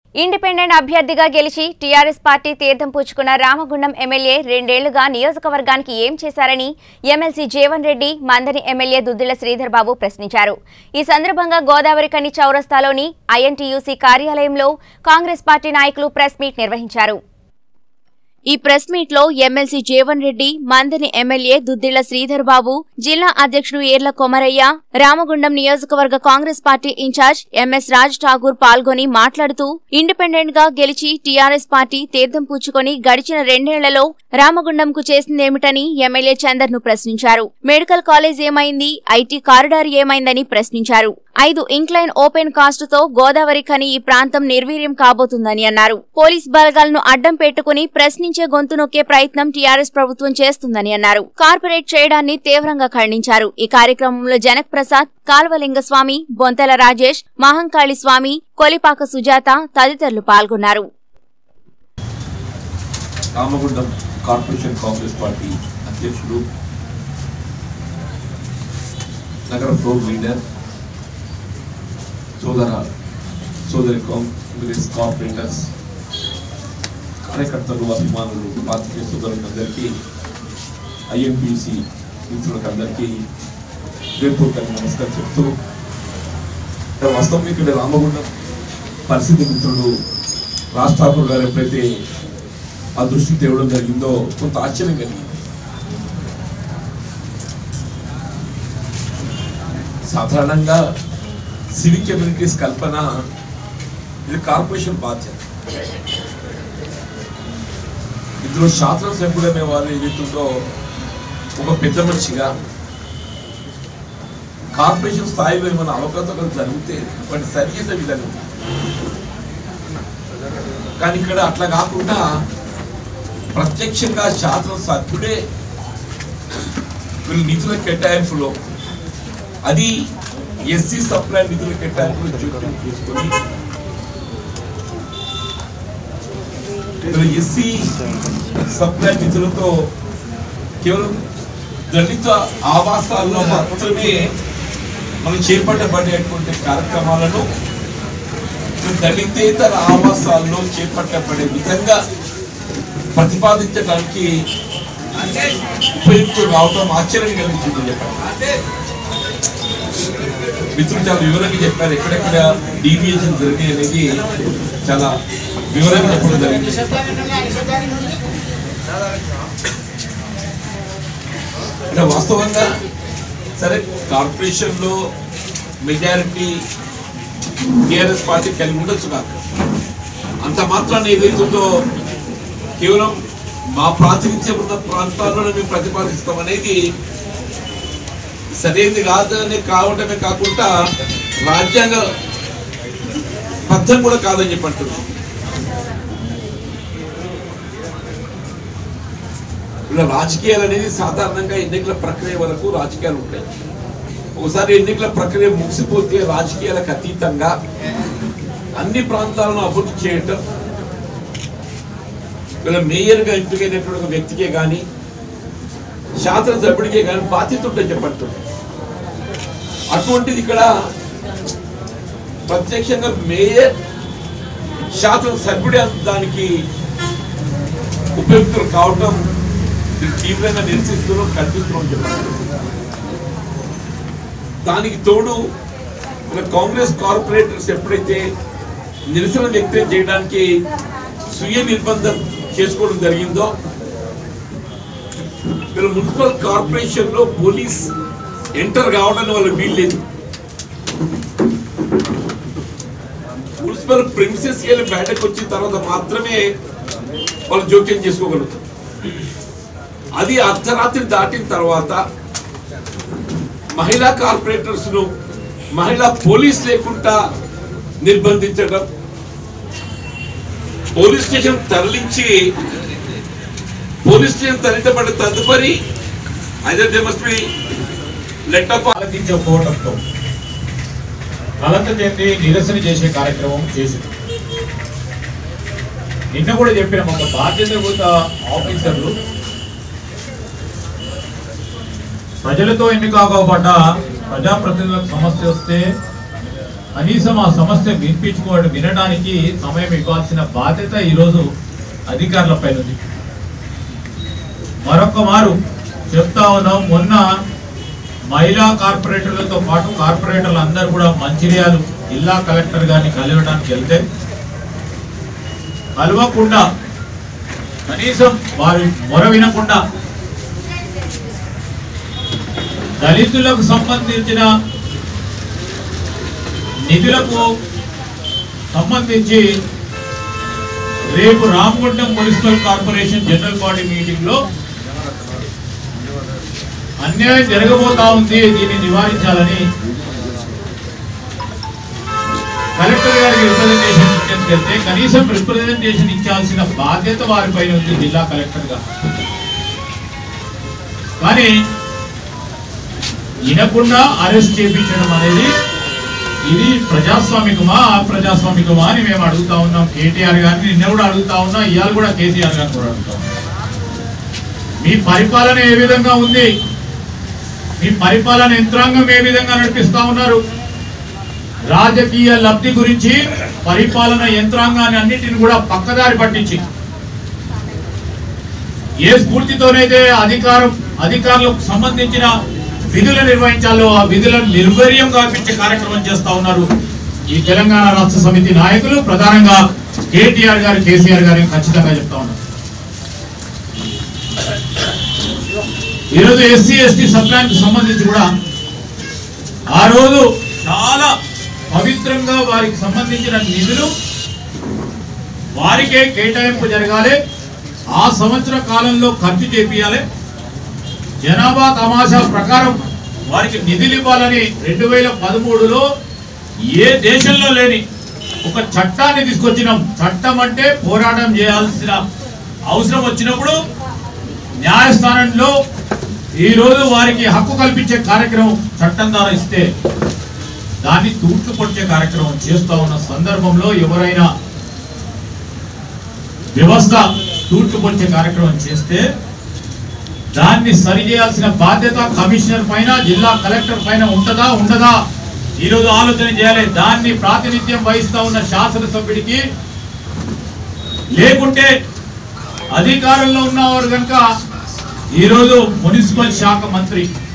independent అభ్యర్థిగా గెలిచి TRS party తీర్థం పుచ్చుకున్న రామగుండం ఎమ్మెల్యే రెండేళ్లుగా నియోజకవర్గానికి ఏం చేశారని ఎమ్మెల్సీ జీవన్ రెడ్డి మందని ఎమ్మెల్యే దుద్దిల శ్రీధర్ బాబు ప్రశ్నించారు ఈ సందర్భంగా గోదావరి కని చౌరస్తాలోని ఐఎన్టీయూసీ కార్యాలయంలో కాంగ్రెస్ పార్టీ నాయకులు ప్రెస్ మీట్ నిర్వహించారు ఈ ప్రెస్ మీట్ లో ఎమ్మెల్సీ జీవన్ రెడ్డి మందని ఎమ్మెల్యే దుద్దిళ్ల శ్రీధర్ బాబు జిల్లా అధ్యక్షుడు ఏర్ల కొమరయ్య రామగుండం నియోజకవర్గ Congress party incharge MS Raj Thakur పాల్గొని మాట్లాడుతూ ఇండిపెండెంట్ గా గెలిచి టీఆర్ఎస్ పార్టీ తీర్థం పుచ్చుకొని గడిచిన రెండేళ్లలో రామగుండంకు చేసిందేమిటని ఎమ్మెల్యే చందర్ ను ప్రశ్నించారు మెడికల్ కాలేజ్ ఏమైంది ఐటీ కారిడార్ ఏమైందని ప్రశ్నించారు ఐదు ఇంక్లైన్ ఓపెన్ కాస్ట్ తో గోదావరి ఖని ఈ ప్రాంతం నిర్వీర్యం కాబోతుందని అన్నారు పోలీస్ బలగాలను అడ్డం పెట్టుకుని ప్రశ్నించే గొంతు నొక్కే ప్రయత్నం టీఆర్ఎస్ ప్రభుత్వం చేస్తుందని అన్నారు కార్పొరేట్ చేయడాన్ని తీవ్రంగా ఖండించారు ఈ కార్యక్రమంలో జనక్ ప్రసాద్ కాల్వలింగస్వామి బొంతల రాజేష్ మహంకాళి స్వామి కొలిపాక సుజాత తదితరులు పాల్గొన్నారు రామగుండం కార్పొరేషన్ కాంగ్రెస్ పార్టీ అధ్యక్షుడు నగర ఫ్లోర్ లీడర్ సోదర సోదరి కాంగ్రెస్ కార్పొరేటర్స్ కార్యకర్తలు అభిమానులు పాత్రికేయ సోదరులందరికీ ఐఎంపీసీ మిత్రులకందరికీ హృదయపూర్వకంగా నమస్కారం చెప్తూ ఇక్కడ వాస్తవం ఇక్కడ రామగుండం పరిస్థితి మిత్రుడు రాజ్ ఠాకూర్ గారు ఎప్పుడైతే ఆ దృష్టికి తేవడం జరిగిందో కొంత ఆశ్చర్యం కలిగింది సాధారణంగా సివిక్ కమ్యూనిటీస్ కల్పన ఇది కార్పొరేషన్ బాధ్యత ఇందులో శాసనసభ్యుడనే వారు ఏదైతుందో ఒక పెద్ద మనిషిగా కార్పొరేషన్ స్థాయిలో ఏమైనా అవకాశాలు జరిగితే వాటి సరిచేసే విధంగా కానీ ఇక్కడ అట్లా కాకుండా ప్రత్యక్షంగా శాసన సభ్యుడే వీళ్ళు నిధుల కేటాయింపులో అది ఎస్సీ సప్లై నిధుల కేటాయింపులో జోక్యం చేసుకొని ఎస్సీ సప్లై నిధులతో కేవలం దళిత ఆవాసాల్లో మాత్రమే మనం చేపట్టబడేటువంటి కార్యక్రమాలను దళితేతర ఆవాసాల్లో చేపట్టబడే విధంగా ప్రతిపాదించడానికి ఉపయుక్తులు రావటం ఆశ్చర్యం కలిగించింది చెప్పండి మిత్రులు చాలా వివరంగా చెప్పారు ఎక్కడెక్కడ డీవియేషన్ జరిగాయి అనేది చాలా వివరంగా చెప్పడం జరిగింది అంటే వాస్తవంగా సరే కార్పొరేషన్ లో మెజారిటీ టిఆర్ఎస్ పార్టీ కలిగి ఉండొచ్చు కాదు అంత మాత్రాన్ని ఏదైతుందో కేవలం మా ప్రాతినిధ్యం ఉన్న ప్రాంతాల్లోనే మేము ప్రతిపాదిస్తాం అనేది సరైనది కాదని కావటమే కాకుండా రాజ్యాంగ బద్ధం కూడా కాదని చెప్పి అంటున్నాం ఇలా రాజకీయాలు అనేది సాధారణంగా ఎన్నికల ప్రక్రియ వరకు రాజకీయాలు ఉంటాయి ఒకసారి ఎన్నికల ప్రక్రియ ముగిసిపోతే రాజకీయాలకు అతీతంగా అన్ని ప్రాంతాలను అభివృద్ధి చేయటం ఇలా మేయర్గా ఎంపికైనటువంటి ఒక వ్యక్తికే కానీ శాసనసభ్యుడికే కానీ బాధ్యత ఉంటుందని చెప్పండి అటువంటిది ఇక్కడ ప్రత్యక్షంగా మేయర్ శాసనసభ్యుడే దానికి ఉపయుక్తులు కావటం దీన్ని తీవ్రంగా నిరసిస్తున్నాం ఖండిస్తున్నాం చెప్పండి దానికి తోడు మన కాంగ్రెస్ కార్పొరేటర్స్ ఎప్పుడైతే నిరసన వ్యక్తం చేయడానికి స్వీయ నిర్బంధం చేసుకోవడం జరిగిందో వీళ్ళ మున్సిపల్ కార్పొరేషన్ లో పోలీస్ ఎంటర్ కావడానికి వాళ్ళు వీల్లేదు మున్సిపల్ ప్రిన్సెస్ వెళ్ళి బయటకు వచ్చిన తర్వాత మాత్రమే వాళ్ళు జోక్యం చేసుకోగలుగుతారు అది అర్ధరాత్రి దాటిన తర్వాత మహిళా కార్పొరేటర్స్ ను మహిళా పోలీస్ లేకుండా నిర్బంధించడం పోలీస్ స్టేషన్ తరలించి పోలీస్ స్టేషన్ తరలించబడిన తదుపరి either they must be let off ఆలోచించకపోవడంతో కలత చెంది నిరసన చేసే కార్యక్రమం చేసింది నిన్న కూడా చెప్పిన ఒక బాధ్యత ఆఫీసర్లు ప్రజలతో ఎన్నిక కాబడ్డ ప్రజాప్రతినిధులకు సమస్య వస్తే కనీసం ఆ సమస్య వినిపించుకోవడం వినడానికి సమయం ఇవ్వాల్సిన బాధ్యత ఈరోజు అధికారుల పైన ఉంది మరొక మారు చెప్తా ఉన్నాం మొన్న మహిళా కార్పొరేటర్లతో పాటు కార్పొరేటర్లు అందరూ కూడా మంచిర్యాలు జిల్లా కలెక్టర్ గారిని కలవడానికి వెళ్తే కలవకుండా కనీసం వారి మొర వినకుండా దళితులకు సంబంధించిన నిధులకు సంబంధించి రేపు Ramagundam municipal corporation general body meeting లో అన్యాయం జరగబోతా ఉంది దీన్ని నివారించాలని కలెక్టర్ గారికి రిప్రజెంటేషన్ ఇచ్చేస్తే కనీసం రిప్రజెంటేషన్ ఇచ్చాల్సిన బాధ్యత వారిపైన ఉంది జిల్లా కలెక్టర్ గా కానీ వినకుండా అరెస్ట్ చేపించడం అనేది ఇది ప్రజాస్వామికమా అప్రజాస్వామికమా అని మేము అడుగుతా ఉన్నాం కేటీఆర్ గారిని నిన్న కూడా అడుగుతా ఉన్నాం ఇవాళ కూడా కేసీఆర్ గారిని కూడా అడుగుతా ఉన్నాం మీ పరిపాలన ఏ విధంగా ఉంది మీ పరిపాలన యంత్రాంగం ఏ విధంగా నడిపిస్తా ఉన్నారు రాజకీయ లబ్ధి గురించి పరిపాలన యంత్రాంగాన్ని అన్నిటిని కూడా పక్కదారి పట్టించి ఏ స్ఫూర్తితోనైతే అధికారం అధికారులకు సంబంధించిన విధులు నిర్వహించాలో ఆ విధులను నిర్వీర్యం కాపించే కార్యక్రమం చేస్తా ఉన్నారు ఈ తెలంగాణ రాష్ట్ర సమితి నాయకులు ప్రధానంగా కేటీఆర్ గారు కేసీఆర్ గారు ఖచ్చితంగా చెప్తా ఉన్నారు ఈరోజు ఎస్సీ ఎస్టీ సప్లాన్కి సంబంధించి కూడా ఆ రోజు చాలా పవిత్రంగా వారికి సంబంధించిన నిధులు వారికే కేటాయింపు జరగాలి ఆ సంవత్సర కాలంలో ఖర్చు చేపియాలి జనాభా తమాషా ప్రకారం వారికి నిధులు ఇవ్వాలని రెండు వేల పదమూడులో ఏ దేశంలో లేని ఒక చట్టాన్ని తీసుకొచ్చినాం చట్టం అంటే పోరాటం చేయాల్సిన అవసరం వచ్చినప్పుడు న్యాయస్థానంలో ఈ రోజు వారికి హక్కు కల్పించే కార్యక్రమం చట్టం ద్వారా ఇస్తే దాన్ని తూట్లు పొడిచే కార్యక్రమం చేస్తా ఉన్న సందర్భంలో ఎవరైనా వ్యవస్థ తూట్లు పొడిచే కార్యక్రమం చేస్తే దాన్ని సరి చేయాల్సిన బాధ్యత కమిషనర్ పైన జిల్లా కలెక్టర్ పైన ఉంటదా ఉండదా ఈరోజు ఆలోచన చేయాలి దాన్ని ప్రాతినిధ్యం వహిస్తా ఉన్న శాసనసభ్యుడికి లేకుంటే అధికారంలో ఉన్నవారు కనుక ఈరోజు మున్సిపల్ శాఖ మంత్రి